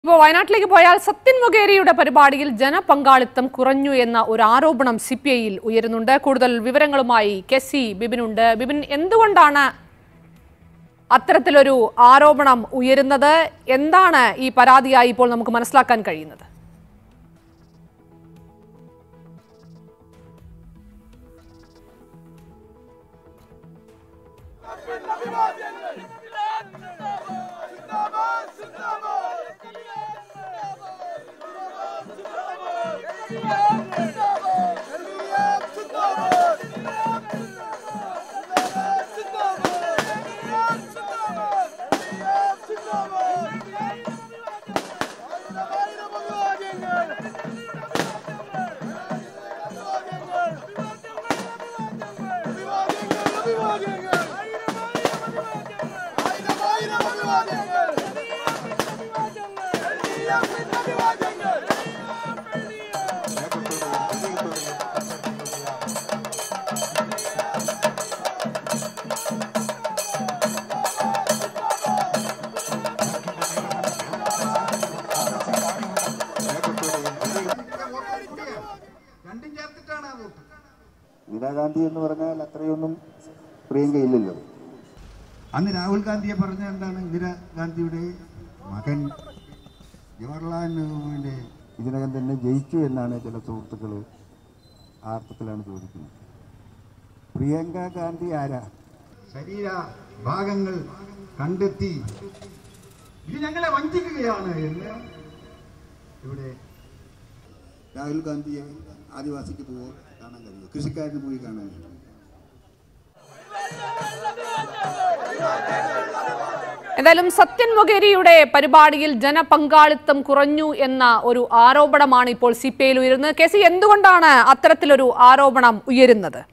ഇപ്പോൾ വയനാട്ടിലേക്ക് പോയാൽ സത്യൻ മൊകേരിയുടെ പരിപാടിയിൽ ജനപങ്കാളിത്തം കുറഞ്ഞു എന്ന ഒരു ആരോപണം സി പി ഐയിൽ ഉയരുന്നുണ്ട് കൂടുതൽ വിവരങ്ങളുമായി കെ സി ബിബിനുണ്ട് ബിബിൻ എന്തുകൊണ്ടാണ് അത്തരത്തിലൊരു ആരോപണം ഉയരുന്നത് എന്താണ് ഈ പരാതിയായി ഇപ്പോൾ നമുക്ക് മനസ്സിലാക്കാൻ കഴിയുന്നത് രണ്ടും ചേർത്തിട്ടാണ് ആ വോട്ട് ഇന്ദിരാഗാന്ധി എന്ന് പറഞ്ഞാൽ അത്രയൊന്നും പ്രിയങ്ക ഇല്ലല്ലോ അന്ന് രാഹുൽ ഗാന്ധിയെ പറഞ്ഞ എന്താണ് ഇന്ദിരാഗാന്ധിയുടെ മകൻ ജവഹർലാൽ നെഹ്റുവിന്റെ ഇതിനകം തന്നെ ജയിച്ചു എന്നാണ് ചില സുഹൃത്തുക്കൾ ആ അർത്ഥത്തിലാണ് ചോദിക്കുന്നത് പ്രിയങ്ക ഗാന്ധി ആരാ ശരീര ഭാഗങ്ങൾ കണ്ടെത്തി ഇത് ഞങ്ങളെ വഞ്ചിക്കുകയാണ് എന്ന് ഇവിടെ രാഹുൽ ഗാന്ധിയെ ആദിവാസിക്ക് പോയി കാണാൻ കഴിയും കൃഷിക്കാരന് പോയി കാണാൻ കഴിയും എന്തായാലും സത്യൻ മൊകേരിയുടെ പരിപാടിയിൽ ജനപങ്കാളിത്തം കുറഞ്ഞു എന്ന ഒരു ആരോപണമാണ് ഇപ്പോൾ സി പി ഐയിൽ ഉയരുന്നത് കെ സി എന്തുകൊണ്ടാണ് അത്തരത്തിലൊരു ആരോപണം ഉയരുന്നത്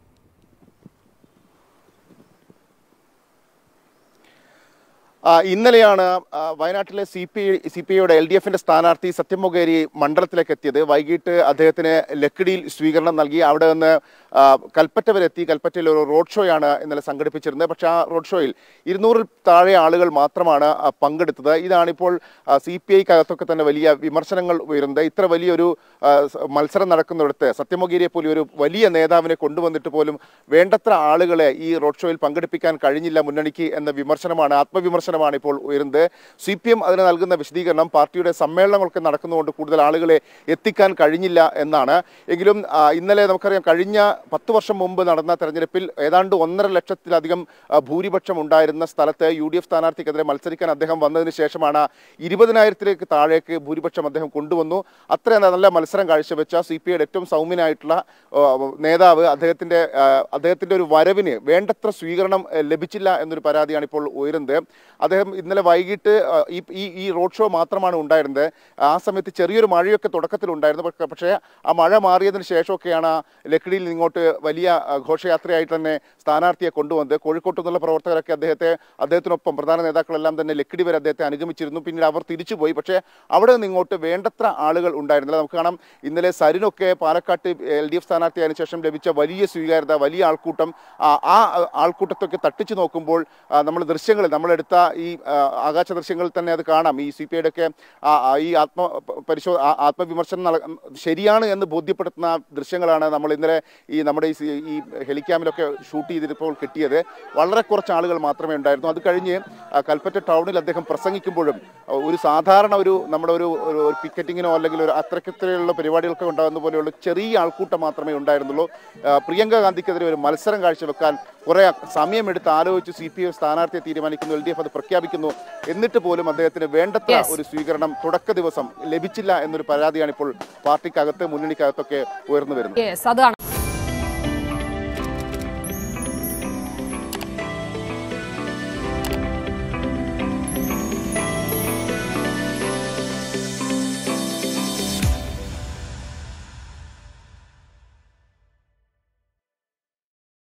ആ, ഇന്നലെയാണ് ആ, വയനാട്ടിലെ സി പി സി പി ഐയുടെ എൽ ഡി എഫിന്റെ സ്ഥാനാർത്ഥി സത്യം മൊകേരി മണ്ഡലത്തിലേക്ക് എത്തിയത് വൈകിട്ട് അദ്ദേഹത്തിന് ലക്കിടിയിൽ സ്വീകരണം നൽകി അവിടെ നിന്ന് ആ, കൽപ്പറ്റ വരെ എത്തി കൽപ്പറ്റയിൽ ഒരു റോഡ് ഷോയാണ് ഇന്നലെ സംഘടിപ്പിച്ചിരുന്നത് പക്ഷേ ആ റോഡ് ഷോയിൽ ഇരുന്നൂറിൽ താഴെ ആളുകൾ മാത്രമാണ് ആ, പങ്കെടുത്തത് ഇതാണിപ്പോൾ സി പി ഐക്കകത്തൊക്കെ തന്നെ വലിയ വിമർശനങ്ങൾ ഉയരുന്നത് ഇത്ര വലിയൊരു ആ, സ- മത്സരം നടക്കുന്നിടത്ത് സത്യമൊഗേരിയെ പോലെ ഒരു വലിയ നേതാവിനെ കൊണ്ടുവന്നിട്ട് പോലും വേണ്ടത്ര ആളുകളെ ഈ റോഡ് ഷോയിൽ പങ്കെടുപ്പിക്കാൻ കഴിഞ്ഞില്ല മുന്നണിക്ക് എന്ന വിമർശനമാണ് ആത്മവിമർശനമാണ് ഇപ്പോൾ ഉയരുന്നത് സി പി എം അതിന് നൽകുന്ന വിശദീകരണം പാർട്ടിയുടെ സമ്മേളനങ്ങളൊക്കെ നടക്കുന്നതുകൊണ്ട് കൂടുതൽ ആളുകളെ എത്തിക്കാൻ കഴിഞ്ഞില്ല എന്നാണ് എങ്കിലും ആ, ഇന്നലെ നമുക്കറിയാം കഴിഞ്ഞ പത്ത് വർഷം മുമ്പ് നടന്ന തെരഞ്ഞെടുപ്പിൽ ഏതാണ്ട് ഒന്നര ലക്ഷത്തിലധികം ആ, ഭൂരിപക്ഷം ഉണ്ടായിരുന്ന സ്ഥലത്ത് യു ഡി എഫ് സ്ഥാനാർത്ഥിക്കെതിരെ മത്സരിക്കാൻ അദ്ദേഹം വന്നതിന് ശേഷമാണ് ഇരുപതിനായിരത്തിലേക്ക് താഴേക്ക് ഭൂരിപക്ഷം അദ്ദേഹം കൊണ്ടുവന്നു അത്ര നല്ല മത്സരം കാഴ്ചവെച്ച സി പി ഐയുടെ ഏറ്റവും സൗമ്യനായിട്ടുള്ള ആ, നേതാവ് അദ്ദേഹത്തിന്റെ ആ, അദ്ദേഹത്തിന്റെ ഒരു വരവിന് വേണ്ടത്ര സ്വീകരണം ആ, ലഭിച്ചില്ല എന്നൊരു പരാതിയാണ് ഇപ്പോൾ ഉയരുന്നത് അദ്ദേഹം ഇന്നലെ വൈകിട്ട് ആ, ഈ ഈ- ഈ റോഡ് ഷോ മാത്രമാണ് ഉണ്ടായിരുന്നത് ആ സമയത്ത് ചെറിയൊരു മഴയൊക്കെ തുടക്കത്തിൽ ഉണ്ടായിരുന്നു പക്ഷേ- പക്ഷേ ആ മഴ മാറിയതിന് ശേഷമൊക്കെയാണ് ആ ലക്കിടിയിൽ ഇങ്ങോട്ട് വലിയ ആ, ഘോഷയാത്രയായിട്ട് തന്നെ സ്ഥാനാർത്ഥിയെ കൊണ്ടുവന്നത് കോഴിക്കോട്ട് നിന്നുള്ള പ്രവർത്തകരൊക്കെ അദ്ദേഹത്തെ അദ്ദേഹത്തിനൊപ്പം പ്രധാന നേതാക്കളെല്ലാം തന്നെ ലക്കിടി വരെ അദ്ദേഹത്തെ അനുഗമിച്ചിരുന്നു പിന്നീട് അവർ തിരിച്ചുപോയി പക്ഷേ അവിടെ നിന്ന് ഇങ്ങോട്ട് വേണ്ടത്ര ആളുകൾ ഉണ്ടായിരുന്നില്ല നമുക്ക് കാണാം ഇന്നലെ സരിനൊക്കെ പാലക്കാട്ട് എൽ ഡി എഫ് സ്ഥാനാർത്ഥിയായതിനു ശേഷം ലഭിച്ച വലിയ സ്വീകാര്യത വലിയ ആൾക്കൂട്ടം ആ ആ ആൾക്കൂട്ടത്തൊക്കെ തട്ടിച്ചു നോക്കുമ്പോൾ നമ്മൾ ദൃശ്യങ്ങളിൽ നമ്മളെടുത്ത ഈ ആ, ആകാശ ദൃശ്യങ്ങളിൽ തന്നെ അത് കാണാം ഈ സി പി ഐയുടെ ഒക്കെ ഈ ആത്മ പരിശോ ആ- ആത്മവിമർശനം നട- ശരിയാണ് എന്ന് ബോധ്യപ്പെടുത്തുന്ന ദൃശ്യങ്ങളാണ് നമ്മൾ ഇന്നലെ ഈ നമ്മുടെ ഈ സി- ഈ ഹെലിക്യാമിലൊക്കെ ഷൂട്ട് ചെയ്തിപ്പോൾ കിട്ടിയത് വളരെ കുറച്ച് ആളുകൾ മാത്രമേ ഉണ്ടായിരുന്നു അത് കഴിഞ്ഞ് ആ, കൽപ്പറ്റ ടൗണിൽ അദ്ദേഹം പ്രസംഗിക്കുമ്പോഴും ആ, ഒരു സാധാരണ ഒരു നമ്മുടെ ഒരു ഒരു ഒരു പിക്കറ്റിങ്ങിനോ അല്ലെങ്കിൽ ഒരു അത്തരത്തിലുള്ള പരിപാടികൾക്ക് ഉണ്ടാകുന്ന പോലെയുള്ള ചെറിയ ആൾക്കൂട്ടം മാത്രമേ ഉണ്ടായിരുന്നുള്ളൂ ആ, പ്രിയങ്ക ഗാന്ധിക്കെതിരെ ഒരു മത്സരം കാഴ്ചവെക്കാൻ കുറെ സമയമെടുത്ത് ആലോചിച്ച് സി പി എം സ്ഥാനാർത്ഥിയെ തീരുമാനിക്കുന്നു എൽ ഡി എഫ് അത് പ്രഖ്യാപിക്കുന്നു എന്നിട്ട് പോലും അദ്ദേഹത്തിന് വേണ്ടത്ര Yes. ഒരു സ്വീകരണം തുടക്ക ദിവസം ലഭിച്ചില്ല എന്നൊരു പരാതിയാണ് ഇപ്പോൾ പാർട്ടിക്കകത്ത് മുന്നണിക്കകത്തൊക്കെ ഉയർന്നു വരുന്നത് യെസ് അതാണ്